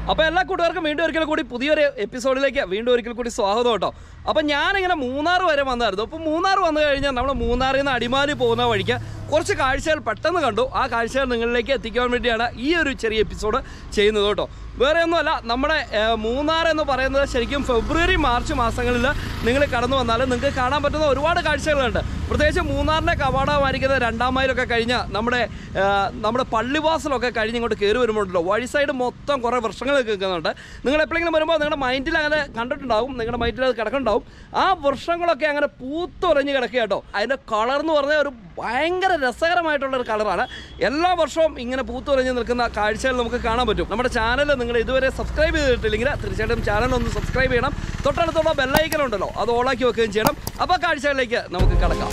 അപ്പോൾ എല്ലാ കൂട്ടുകാർക്കും വീണ്ടും ഒരിക്കൽ കൂടി പുതിയൊരു എപ്പിസോഡിലേക്ക് വീണ്ടും ഒരിക്കൽ കൂടി സ്വാഗതം കേട്ടോ അപ്പോൾ ഞാനിങ്ങനെ മൂന്നാർ വരെ വന്നായിരുന്നു അപ്പോൾ മൂന്നാർ വന്നു കഴിഞ്ഞാൽ നമ്മൾ മൂന്നാറിൽ നിന്ന് അടിമാലി പോകുന്ന വഴിക്ക് കുറച്ച് കാഴ്ചകൾ പെട്ടെന്ന് കണ്ടു ആ കാഴ്ചകൾ നിങ്ങളിലേക്ക് എത്തിക്കാൻ വേണ്ടിയാണ് ഈ ഒരു ചെറിയ എപ്പിസോഡ് ചെയ്യുന്നത് കേട്ടോ വേറെ ഒന്നുമല്ല നമ്മുടെ ഏഹ്, മൂന്നാർ എന്ന് പറയുന്നത് ശരിക്കും ഫെബ്രുവരി മാർച്ച് മാസങ്ങളിൽ നിങ്ങൾ കടന്നു വന്നാൽ നിങ്ങൾക്ക് കാണാൻ പറ്റുന്ന ഒരുപാട് കാഴ്ചകളുണ്ട് പ്രത്യേകിച്ച് മൂന്നാറിൻ്റെ കവാടമായിരിക്കുന്ന രണ്ടാം മൈലൊക്കെ കഴിഞ്ഞ് നമ്മുടെ ഏഹ്, നമ്മുടെ പള്ളിവാസലൊക്കെ കഴിഞ്ഞ് ഇങ്ങോട്ട് കയറി വരുമ്പോഴല്ലോ വഴി സൈഡ് മൊത്തം കുറേ വൃക്ഷങ്ങളൊക്കെ നിൽക്കുന്നുണ്ട് നിങ്ങൾ എപ്പോഴെങ്കിലും വരുമ്പോൾ നിങ്ങളുടെ മൈൻഡിൽ അങ്ങനെ കണ്ടിട്ടുണ്ടാവും നിങ്ങളുടെ മൈൻഡിൽ അത് കിടക്കുന്നുണ്ടാവും ആ വൃക്ഷങ്ങളൊക്കെ അങ്ങനെ പൂത്തുറഞ്ഞ് കിടക്കുക കേട്ടോ അതിൻ്റെ കളർ എന്ന് പറഞ്ഞാൽ ഒരു ഭയങ്കര രസകരമായിട്ടുള്ള ഒരു കളറാണ് എല്ലാ വർഷവും ഇങ്ങനെ പൂത്തുറഞ്ഞ് നിൽക്കുന്ന കാഴ്ചകൾ നമുക്ക് കാണാൻ പറ്റും നമ്മുടെ ചാനൽ നിങ്ങൾ ഇതുവരെ സബ്സ്ക്രൈബ് ചെയ്തിട്ടില്ലെങ്കിൽ തീർച്ചയായിട്ടും ചാനൽ ഒന്ന് സബ്സ്ക്രൈബ് ചെയ്യണം തൊട്ടടുത്തുള്ള ബെല്ലൈക്കൻ ഉണ്ടല്ലോ അത് ഓളാക്കി വെക്കുകയും ചെയ്യണം അപ്പോൾ ആ കാഴ്ചകളിലേക്ക് നമുക്ക് കിടക്കാം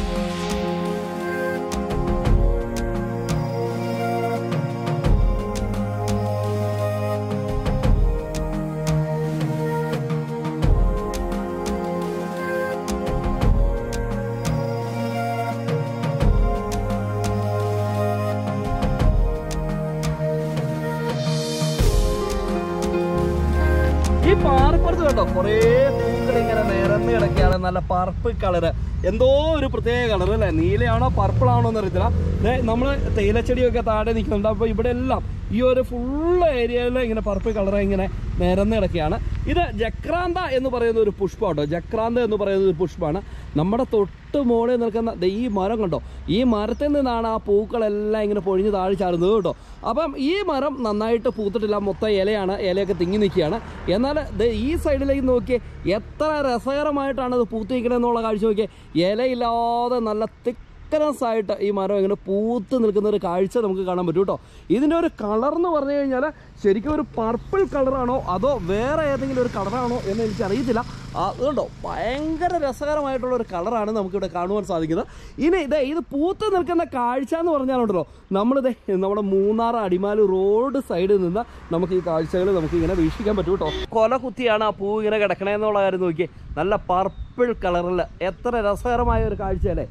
ഈ പാറപ്പുറത്ത് കേട്ടോ കുറേ പൂക്കൾ ഇങ്ങനെ നിരന്ന് കിടക്കുകയാണ് നല്ല പർപ്പിൾ കളറ് എന്തോ ഒരു പ്രത്യേക കളർ അല്ലേ നീലയാണോ പർപ്പിൾ ആണോ എന്ന് അറിയത്തില്ല ദേ നമ്മള് തേയിലച്ചെടിയൊക്കെ താഴെ നിൽക്കുന്നുണ്ട് അപ്പോൾ ഇവിടെ എല്ലാം ഈ ഒരു ഫുള്ള് ഏരിയയിൽ ഇങ്ങനെ പർപ്പിൾ കളർ ഇങ്ങനെ നിരന്ന് കിടക്കുകയാണ് ഇത് ജക്രാന്ത എന്ന് പറയുന്ന ഒരു പുഷ്പം കേട്ടോ ജക്രാന്ത എന്ന് പറയുന്ന ഒരു പുഷ്പമാണ് നമ്മുടെ തൊട്ട് മുകളിൽ നിൽക്കുന്ന ദേ ഈ മരം കണ്ടോ ഈ മരത്തിൽ നിന്നാണ് ആ പൂക്കളെല്ലാം ഇങ്ങനെ പൊഴിഞ്ഞ് താഴെ ചാടുന്നത് കേട്ടോ അപ്പം ഈ മരം നന്നായിട്ട് പൂത്തിട്ടില്ല മൊത്തം ഇലയാണ് ഇലയൊക്കെ തിങ്ങി നിൽക്കുകയാണ് എന്നാൽ ദേ ഈ സൈഡിലേക്ക് നോക്കിയേ എത്ര രസകരമായിട്ടാണ് ഇത് പൂത്ത് നിൽക്കണമെന്നുള്ള കാഴ്ച നോക്കിയേ ഇലയില്ലാതെ നല്ല തിക്കനസ് ആയിട്ട് ഈ മരം ഇങ്ങനെ പൂത്ത് നിൽക്കുന്ന ഒരു കാഴ്ച നമുക്ക് കാണാൻ പറ്റും കേട്ടോ ഇതിൻ്റെ ഒരു കളർ എന്ന് പറഞ്ഞു കഴിഞ്ഞാൽ ശരിക്കും ഒരു പർപ്പിൾ കളറാണോ അതോ വേറെ ഏതെങ്കിലും ഒരു കളറാണോ എന്ന് എനിക്കറിയത്തില്ല അതുകൊണ്ടോ ഭയങ്കര രസകരമായിട്ടുള്ള ഒരു കളറാണ് നമുക്കിവിടെ കാണുവാൻ സാധിക്കുന്നത് ഇനി ഇതേ ഇത് പൂത്ത് നിൽക്കുന്ന കാഴ്ച എന്ന് പറഞ്ഞാലുണ്ടല്ലോ നമ്മളിത് നമ്മുടെ മൂന്നാർ അടിമാലി റോഡ് സൈഡിൽ നിന്ന് നമുക്ക് ഈ കാഴ്ചകൾ നമുക്ക് ഇങ്ങനെ വീക്ഷിക്കാൻ പറ്റും കേട്ടോ കൊല കുത്തിയാണ് ആ പൂ ഇങ്ങനെ കിടക്കണേന്നുള്ള കാര്യം നോക്കിയേ നല്ല പർപ്പിൾ കളറിൽ എത്ര രസകരമായ ഒരു കാഴ്ചയല്ലേ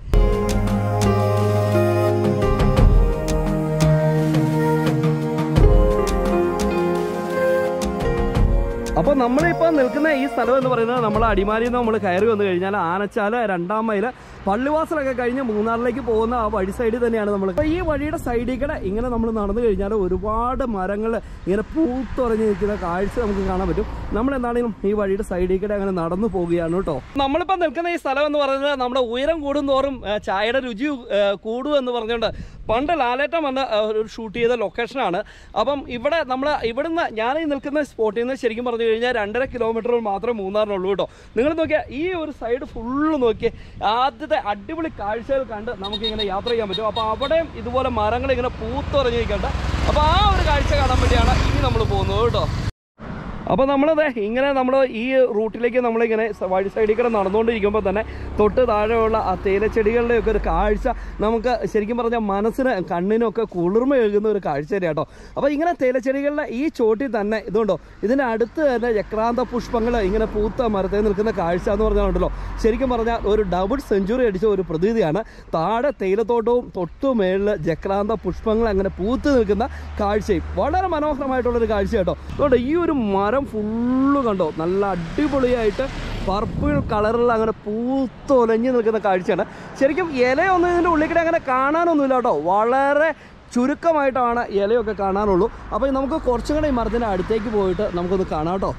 അപ്പോൾ നമ്മളിപ്പോൾ നിൽക്കുന്ന ഈ സ്ഥലം എന്ന് പറയുന്നത് നമ്മൾ അടിമാലിയിൽ നിന്ന് നമ്മൾ കയറി വന്നു കഴിഞ്ഞാൽ ആനച്ചാല് രണ്ടാം മൈല് പള്ളിവാസലൊക്കെ കഴിഞ്ഞ് മൂന്നാറിലേക്ക് പോകുന്ന ആ വഴി സൈഡിൽ തന്നെയാണ് നമ്മൾ അപ്പോൾ ഈ വഴിയുടെ സൈഡിൽ കൂടെ ഇങ്ങനെ നമ്മൾ നടന്നു കഴിഞ്ഞാൽ ഒരുപാട് മരങ്ങൾ ഇങ്ങനെ പൂത്തുറഞ്ഞ് നിൽക്കുന്ന കാഴ്ച നമുക്ക് കാണാൻ പറ്റും നമ്മൾ എന്താണെങ്കിലും ഈ വഴിയുടെ സൈഡിൽ കൂടെ അങ്ങനെ നടന്നു പോവുകയാണ് കേട്ടോ നമ്മളിപ്പോൾ നിൽക്കുന്ന ഈ സ്ഥലം എന്ന് പറയുന്നത് നമ്മുടെ ഉയരം കൂടുന്തോറും ഏ, ചായയുടെ രുചി ഏ, കൂടും എന്ന് പറഞ്ഞുകൊണ്ട് പണ്ട് ലാലേട്ടൻ വന്ന് ഏ, ഒരു ഷൂട്ട് ചെയ്ത ലൊക്കേഷനാണ് അപ്പം ഇവിടെ നമ്മൾ ഇവിടുന്ന് ഞാൻ ഈ നിൽക്കുന്ന സ്പോട്ടിൽ നിന്ന് ശരിക്കും പറഞ്ഞു കഴിഞ്ഞാൽ രണ്ടര കിലോമീറ്ററുകൾ മാത്രമേ മൂന്നാറിനുള്ളൂ കേട്ടോ നിങ്ങൾ നോക്കിയാൽ ഈ ഒരു സൈഡ് ഫുള്ള് നോക്കി ആദ്യത്തെ അടിപൊളി കാഴ്ചകൾ കണ്ട് നമുക്കിങ്ങനെ യാത്ര ചെയ്യാൻ പറ്റും അപ്പോൾ അവിടെയും ഇതുപോലെ മരങ്ങൾ ഇങ്ങനെ പൂത്തുറഞ്ഞു നിൽക്കണ്ട അപ്പോൾ ആ ഒരു കാഴ്ച കാണാൻ വേണ്ടിയാണ് ഇനി നമ്മൾ പോകുന്നത് കേട്ടോ അപ്പോൾ നമ്മളത് ഇങ്ങനെ നമ്മൾ ഈ റൂട്ടിലേക്ക് നമ്മളിങ്ങനെ സ- വഴി സൈഡിൽ കൂടെ നടന്നുകൊണ്ടിരിക്കുമ്പോൾ തന്നെ തൊട്ട് താഴെയുള്ള ആ തേയിലച്ചെടികളുടെയൊക്കെ ഒരു കാഴ്ച നമുക്ക് ശരിക്കും പറഞ്ഞാൽ മനസ്സിന് കണ്ണിനൊക്കെ കുളിർമ എഴുകുന്ന ഒരു കാഴ്ച തന്നെയാണ് കേട്ടോ അപ്പോൾ ഇങ്ങനെ തേയിലച്ചെടികളുടെ ഈ ചോട്ടിൽ തന്നെ ഇതുകൊണ്ടോ ഇതിൻ്റെ അടുത്ത് തന്നെ ചക്രാന്ത പുഷ്പങ്ങൾ ഇങ്ങനെ പൂത്ത മരത്തിൽ നിൽക്കുന്ന കാഴ്ച എന്ന് പറഞ്ഞാലുണ്ടല്ലോ ശരിക്കും പറഞ്ഞാൽ ഒരു ഡബിൾ സെഞ്ചുറി അടിച്ച ഒരു പ്രതീതിയാണ് താഴെ തേയിലത്തോട്ടവും തൊട്ടു മേളിൽ ജക്രാന്ത പുഷ്പങ്ങൾ അങ്ങനെ പൂത്ത് നിൽക്കുന്ന കാഴ്ചയും വളരെ മനോഹരമായിട്ടുള്ളൊരു കാഴ്ച കേട്ടോ അതുകൊണ്ട് ഈ ഒരു മരം ഫുള്ള് കണ്ടോ നല്ല അടിപൊളിയായിട്ട് പർപ്പിൾ കളറിൽ അങ്ങനെ പൂത്തൊലഞ്ഞ് നിൽക്കുന്ന കാഴ്ചയാണ് ശരിക്കും ഇലയൊന്നും ഇതിൻ്റെ ഉള്ളിൽ കൂടെ അങ്ങനെ കാണാനൊന്നുമില്ല കേട്ടോ വളരെ ചുരുക്കമായിട്ടാണ് ഇലയൊക്കെ കാണാനുള്ളൂ അപ്പോൾ നമുക്ക് കുറച്ചും കൂടെ ഈ മരത്തിൻ്റെ അടുത്തേക്ക് പോയിട്ട് നമുക്കൊന്ന് കാണാം കേട്ടോ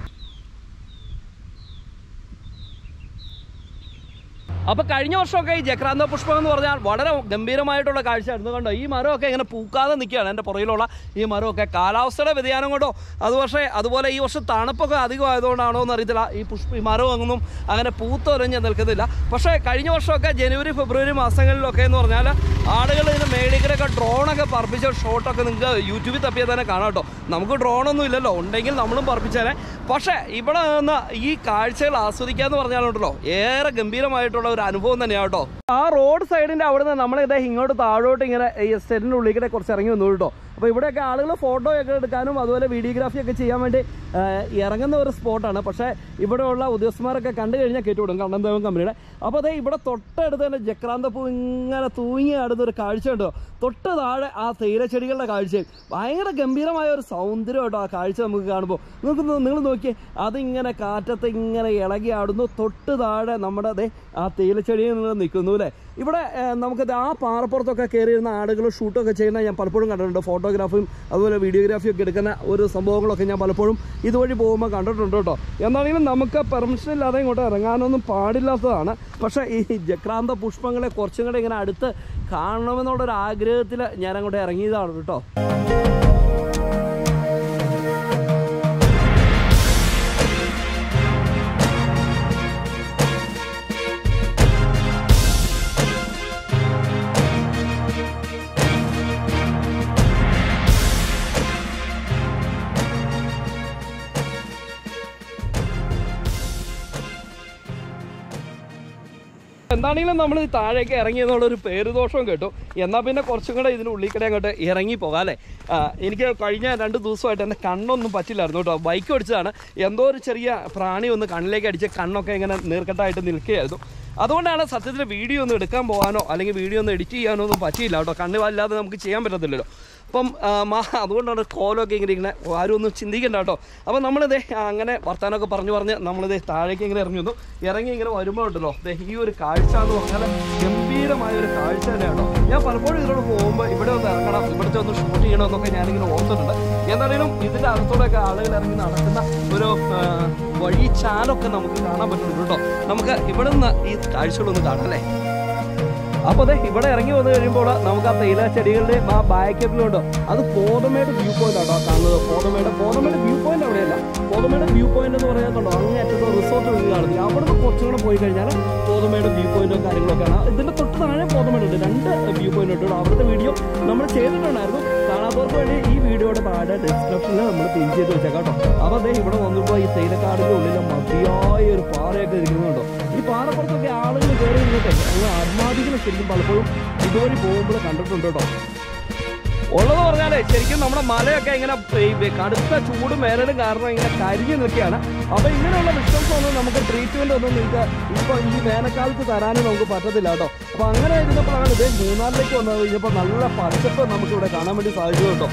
അപ്പോൾ കഴിഞ്ഞ വർഷമൊക്കെ ഈ ജക്രാന്ത പുഷ്പം എന്ന് പറഞ്ഞാൽ വളരെ ഗംഭീരമായിട്ടുള്ള കാഴ്ചയായിരുന്നു കണ്ടോ ഈ മരമൊക്കെ ഇങ്ങനെ പൂക്കാതെ നിൽക്കുകയാണ് എൻ്റെ പുറകിലുള്ള ഈ മരമൊക്കെ കാലാവസ്ഥയുടെ വ്യതിയാനം കൊണ്ടോ അത് പക്ഷേ അതുപോലെ ഈ വർഷം തണുപ്പൊക്കെ അധികം ആയതുകൊണ്ടാണോ എന്ന് അറിയത്തില്ല ഈ പുഷ്പ ഈ മരമൊന്നും അങ്ങനെ പൂത്തൊരഞ്ഞ് നിൽക്കുന്നില്ല പക്ഷേ കഴിഞ്ഞ വർഷമൊക്കെ ജനുവരി ഫെബ്രുവരി മാസങ്ങളിലൊക്കെ എന്ന് പറഞ്ഞാൽ ആളുകൾ ഇതിന് മേളിക്കലൊക്കെ ഡ്രോണൊക്കെ പറപ്പിച്ച ഷോട്ടൊക്കെ നിങ്ങൾക്ക് യൂട്യൂബിൽ തപ്പിയാൽ തന്നെ കാണാം കേട്ടോ നമുക്ക് ഡ്രോണൊന്നും ഇല്ലല്ലോ ഉണ്ടെങ്കിൽ നമ്മളും പറപ്പിച്ചേനെ പക്ഷേ ഇവിടെ നിന്ന് ഈ കാഴ്ചകൾ ആസ്വദിക്കുക എന്ന് പറഞ്ഞാലുണ്ടല്ലോ ഏറെ ഗംഭീരമായിട്ടുള്ള ഒരു അനുഭവം തന്നെയാണ് കേട്ടോ ആ റോഡ് സൈഡിൻ്റെ അവിടെ നിന്ന് നമ്മളിതേ ഇങ്ങോട്ട് താഴോട്ട് ഇങ്ങനെ ഈ എസ്റ്റേറ്റിൻ്റെ ഉള്ളിൽ കൂടെ കുറച്ച് ഇറങ്ങി വന്നു കേട്ടോ അപ്പോൾ ഇവിടെയൊക്കെ ആളുകൾ ഫോട്ടോ ഒക്കെ എടുക്കാനും അതുപോലെ വീഡിയോഗ്രാഫി ഒക്കെ ചെയ്യാൻ വേണ്ടി ആ, ഇറങ്ങുന്ന ഒരു സ്പോട്ടാണ് പക്ഷേ ഇവിടെയുള്ള ഉദ്യോഗസ്ഥന്മാരൊക്കെ കണ്ടു കഴിഞ്ഞാൽ കയറ്റിവിടും കണ്ണന്തേവൻ കമ്പനിയുടെ അപ്പോൾ അതേ ഇവിടെ തൊട്ടടുത്ത് തന്നെ ജക്രാന്തപ്പൂ ഇങ്ങനെ തൂങ്ങി ആടുന്ന ഒരു കാഴ്ച ഉണ്ടോ തൊട്ട് താഴെ ആ തേയിലച്ചെടികളുടെ കാഴ്ചയും ഭയങ്കര ഗംഭീരമായ ഒരു സൗന്ദര്യം കേട്ടോ ആ കാഴ്ച നമുക്ക് കാണുമ്പോൾ നിങ്ങൾക്ക് നിങ്ങൾ നോക്കിയേ അതിങ്ങനെ കാറ്റത്ത് ഇങ്ങനെ ഇളകി ആടുന്നു തൊട്ട് താഴെ നമ്മുടെ ദേ ആ തേയിലച്ചെടിയിൽ നിന്ന് നിൽക്കുന്നു അല്ലേ ഇവിടെ ഏഹ്, നമുക്ക് ദേ ആ പാറപ്പുറത്തൊക്കെ കയറിയിരുന്ന ആളുകൾ ഷൂട്ടൊക്കെ ചെയ്യുന്ന ഞാൻ പലപ്പോഴും കണ്ടിട്ടുണ്ട് ഫോട്ടോഗ്രാഫിയും അതുപോലെ വീഡിയോഗ്രാഫിയും ഒക്കെ എടുക്കുന്ന ഒരു സംഭവങ്ങളൊക്കെ ഞാൻ പലപ്പോഴും ഇതുവഴി പോകുമ്പോൾ കണ്ടിട്ടുണ്ട് കേട്ടോ എന്നാണെങ്കിലും നമുക്ക് പെർമിഷൻ ഇല്ലാതെ ഇങ്ങോട്ട് ഇറങ്ങാനൊന്നും പാടില്ലാത്തതാണ് പക്ഷേ ഈ ജക്രാന്ത പുഷ്പങ്ങളെ കുറച്ചും കൂടെ ഇങ്ങനെ അടുത്ത് കാണണമെന്നുള്ളൊരു ആഗ്രഹത്തിൽ ഞാൻ അങ്ങോട്ട് ഇറങ്ങിയതാണ് കേട്ടോ എന്താണെങ്കിലും നമ്മൾ ഈ താഴേക്ക് ഇറങ്ങി എന്നുള്ളൊരു പേരുദോഷവും കേട്ടു എന്നാൽ പിന്നെ കുറച്ചും കൂടെ ഇതിന് ഉള്ളിൽ കൂടെ അങ്ങോട്ട് ഇറങ്ങി പോകാം അല്ലേ ആ, എനിക്ക് കഴിഞ്ഞ രണ്ട് ദിവസമായിട്ട് എൻ്റെ കണ്ണൊന്നും പറ്റില്ലായിരുന്നു കേട്ടോ ബൈക്ക് ഓടിച്ചതാണ് എന്തോ ഒരു ചെറിയ പ്രാണി ഒന്ന് കണ്ണിലേക്ക് അടിച്ച് കണ്ണൊക്കെ ഇങ്ങനെ നീർക്കെട്ടായിട്ട് നിൽക്കുകയായിരുന്നു അതുകൊണ്ടാണ് സത്യത്തിൽ വീഡിയോ ഒന്നും എടുക്കാൻ പോകാനോ അല്ലെങ്കിൽ വീഡിയോ ഒന്നും എഡിറ്റ് ചെയ്യാനോ ഒന്നും പറ്റിയില്ല കേട്ടോ കണ്ണ് വല്ലാതെ നമുക്ക് ചെയ്യാൻ പറ്റത്തില്ലല്ലോ അപ്പം ആ, മാ അതുകൊണ്ടാണ് കോലമൊക്കെ ഇങ്ങനെ ഇങ്ങനെ ആരും ഒന്നും ചിന്തിക്കണ്ട കേട്ടോ അപ്പം നമ്മളിതേ അങ്ങനെ വർത്താനമൊക്കെ പറഞ്ഞു പറഞ്ഞ് നമ്മളിതേ താഴേക്ക് ഇങ്ങനെ ഇറങ്ങി വന്നു ഇറങ്ങി ഇങ്ങനെ വരുമ്പോൾ ഉണ്ടല്ലോ ദേ ഈ ഒരു കാഴ്ച എന്ന് പറഞ്ഞാൽ ഗംഭീരമായ ഒരു കാഴ്ച തന്നെയാണ് കേട്ടോ ഞാൻ പലപ്പോഴും ഇതിലൂടെ പോകുമ്പോൾ ഇവിടെ ഒന്ന് ഇറങ്ങണം ഇവിടുത്തെ ഒന്ന് ഷൂട്ട് ചെയ്യണമെന്നൊക്കെ ഞാനിങ്ങനെ ഓർത്തിട്ടുണ്ട് എന്താണെങ്കിലും ഇതിൻ്റെ അകത്തോടെയൊക്കെ ആളുകൾ ഇറങ്ങി നടക്കുന്ന ഒരു ആ, വഴി ചാലൊക്കെ നമുക്ക് കാണാൻ പറ്റുന്നുണ്ട് കേട്ടോ നമുക്ക് ഇവിടെ നിന്ന് ഈ കാഴ്ചകളൊന്ന് കാണാം അല്ലേ അപ്പോൾ അതെ ഇവിടെ ഇറങ്ങി വന്നു കഴിയുമ്പോൾ നമുക്ക് ആ തേയില ചെടികളുടെ ആ ബാക്കപ്പിലുണ്ടോ അത് പോതമേട് വ്യൂ പോയിന്റ് ആട്ടോ കാണുന്നത് പോതമേട് പോതമേട് വ്യൂ പോയിന്റ് അവിടെയല്ല പോതമേട് വ്യൂ പോയിന്റ് എന്ന് പറയുന്നുണ്ടോ അങ്ങേ അറ്റത്ത് റിസോർട്ട് നിങ്ങൾ കാണുന്നത് അവിടെ നിന്ന് കുറച്ചും കൂടെ പോയി കഴിഞ്ഞാൽ പോതമേട് വ്യൂ പോയിന്റും കാര്യങ്ങളൊക്കെയാണ് ഇതിന്റെ തൊട്ട് താഴെ പോതമേട് ഉണ്ട് രണ്ട് വ്യൂ പോയിന്റ് ഉണ്ട് കേട്ടോ. അവിടുത്തെ വീഡിയോ നമ്മൾ ചെയ്തിട്ടുണ്ടായിരുന്നു കാണാത്തവർക്ക് വേണ്ടി ഈ വീഡിയോയുടെ താഴെ ഡിസ്ക്രിപ്ഷനിൽ നമ്മൾ പിൻ ചെയ്ത് വെച്ചേക്കാം കേട്ടോ അപ്പോൾ അതെ ഇവിടെ വന്നപ്പോൾ ഈ തേയിലക്കാടിന്റെ ഉള്ളിൽ മതിയായ ഒരു പാറയൊക്കെ ഇരിക്കുന്നുണ്ടോ ഈ പാറപ്പുറത്തൊക്കെ ആളുകൾ കയറി നിന്നിട്ട് അങ്ങ് അർമാദികളെ ശരിക്കും പലപ്പോഴും ഇതുവഴി പോകുമ്പോൾ കണ്ടിട്ടുണ്ട് കേട്ടോ ഉള്ളത് പറഞ്ഞാലേ ശരിക്കും നമ്മുടെ മലയൊക്കെ ഇങ്ങനെ ഈ കടുത്ത ചൂടും വേനലും കാരണം ഇങ്ങനെ കരിഞ്ഞു നിൽക്കുകയാണ് അപ്പോൾ ഇങ്ങനെയുള്ള വിഷംസ് ഒന്നും നമുക്ക് ട്രീറ്റ്മെന്റ് ഒന്നും നിങ്ങൾക്ക് ഇപ്പോൾ ഈ വേനൽക്കാലത്ത് തരാനും നമുക്ക് പറ്റത്തില്ല കേട്ടോ അപ്പോൾ അങ്ങനെ ഇരുന്നപ്പോഴാണ് ഇത് മൂന്നാറിലേക്ക് വന്നത് കഴിഞ്ഞപ്പോൾ നല്ല പച്ചപ്പ് നമുക്ക് ഇവിടെ കാണാൻ വേണ്ടി സാധിച്ചു കേട്ടോ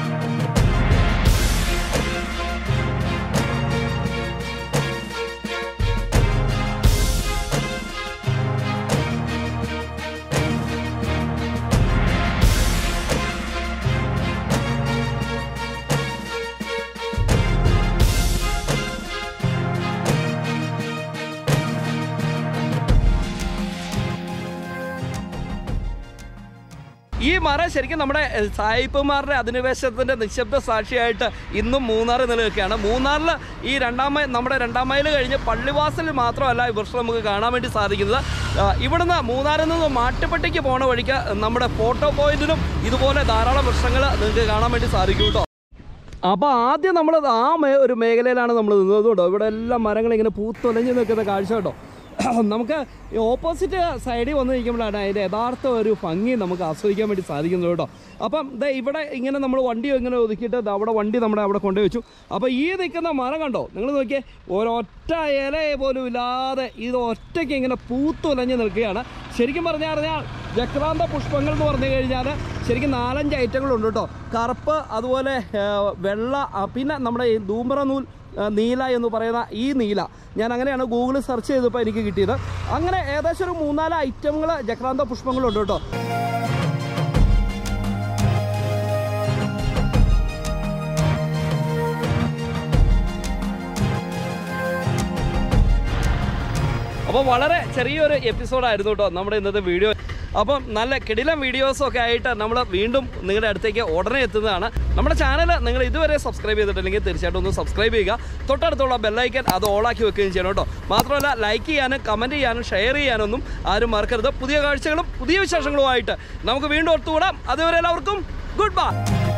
ഈ മറ ശരിക്കും നമ്മുടെ എഹ്, സായിപ്പുമാരുടെ അധിനിവേശത്തിന്റെ നിശബ്ദ സാക്ഷിയായിട്ട് ഇന്നും മൂന്നാർ നിലനിൽക്കുകയാണ് മൂന്നാറിൽ ഈ രണ്ടാം മൈൽ നമ്മുടെ രണ്ടാം മൈൽ കഴിഞ്ഞ് പള്ളിവാസലിൽ മാത്രമല്ല ഈ വൃക്ഷം നമുക്ക് കാണാൻ വേണ്ടി സാധിക്കുന്നത് ആ, ഇവിടുന്ന് മൂന്നാറിൽ നിന്ന് മാട്ടുപ്പെട്ടിക്ക് പോണ വഴിക്ക് നമ്മുടെ ഫോട്ടോ പോയിന്റിലും ഇതുപോലെ ധാരാളം വൃക്ഷങ്ങൾ നിങ്ങൾക്ക് കാണാൻ വേണ്ടി സാധിക്കും കേട്ടോ അപ്പോൾ ആദ്യം നമ്മൾ ആ മേ ഒരു മേഖലയിലാണ് നമ്മൾ നിന്നത് കേട്ടോ ഇവിടെ എല്ലാം മരങ്ങൾ ഇങ്ങനെ പൂത്തൊലഞ്ഞ് നിൽക്കുന്ന കാഴ്ച കേട്ടോ നമുക്ക് ഈ ഓപ്പോസിറ്റ് സൈഡിൽ വന്ന് നിൽക്കുമ്പോഴാണ് അതിൻ്റെ യഥാർത്ഥ ഒരു ഭംഗി നമുക്ക് ആസ്വദിക്കാൻ വേണ്ടി സാധിക്കുന്നത് കേട്ടോ അപ്പം ദേ ഇവിടെ ഇങ്ങനെ നമ്മൾ വണ്ടി ഇങ്ങനെ ഒതുക്കിയിട്ട് ദാ അവിടെ വണ്ടി നമ്മുടെ അവിടെ കൊണ്ടുപോയി വെച്ചു അപ്പോൾ ഈ നിൽക്കുന്ന മരം കണ്ടോ നിങ്ങൾ നോക്കിയേ ഒരൊറ്റ ഇല പോലും ഇല്ലാതെ ഇത് ഒറ്റയ്ക്ക് ഇങ്ങനെ പൂത്തൊലഞ്ഞ് നിൽക്കുകയാണ് ശരിക്കും പറഞ്ഞു കഴിഞ്ഞാൽ ജക്രാന്ത പുഷ്പങ്ങൾ എന്ന് പറഞ്ഞു കഴിഞ്ഞാൽ ശരിക്കും നാലഞ്ച് ഐറ്റങ്ങളുണ്ട് കേട്ടോ കറുപ്പ് അതുപോലെ ആ, വെള്ള ആ, പിന്നെ നമ്മുടെ ഈ ധൂമ്ര നൂൽ ആ, നീല എന്ന് പറയുന്ന ഈ നീല ഞാൻ അങ്ങനെയാണ് ഗൂഗിളിൽ സെർച്ച് ചെയ്തപ്പോൾ എനിക്ക് കിട്ടിയത് അങ്ങനെ ഏകദേശം ഒരു മൂന്നാല് ഐറ്റങ്ങൾ ജക്രാന്ത പുഷ്പങ്ങളുണ്ട് കേട്ടോ അപ്പോൾ വളരെ ചെറിയൊരു എപ്പിസോഡായിരുന്നു കേട്ടോ നമ്മുടെ ഇന്നത്തെ വീഡിയോ അപ്പം നല്ല കിടിലം വീഡിയോസൊക്കെ ആയിട്ട് നമ്മൾ വീണ്ടും നിങ്ങളുടെ അടുത്തേക്ക് ഉടനെ എത്തുന്നതാണ് നമ്മുടെ ചാനൽ നിങ്ങൾ ഇതുവരെ സബ്സ്ക്രൈബ് ചെയ്തിട്ടില്ലെങ്കിൽ തീർച്ചയായിട്ടും ഒന്ന് സബ്സ്ക്രൈബ് ചെയ്യുക തൊട്ടടുത്തുള്ള ബെല്ലൈക്കൻ അത് ഓളാക്കി വെക്കുകയും ചെയ്യണം കേട്ടോ മാത്രമല്ല ലൈക്ക് ചെയ്യാനും കമൻറ്റ് ചെയ്യാനും ഷെയർ ചെയ്യാനൊന്നും ആരും മറക്കരുത് പുതിയ കാഴ്ചകളും പുതിയ വിശേഷങ്ങളുമായിട്ട് നമുക്ക് വീണ്ടും ഒത്തുകൂടാം അതുവരെ എല്ലാവർക്കും ഗുഡ് ബൈ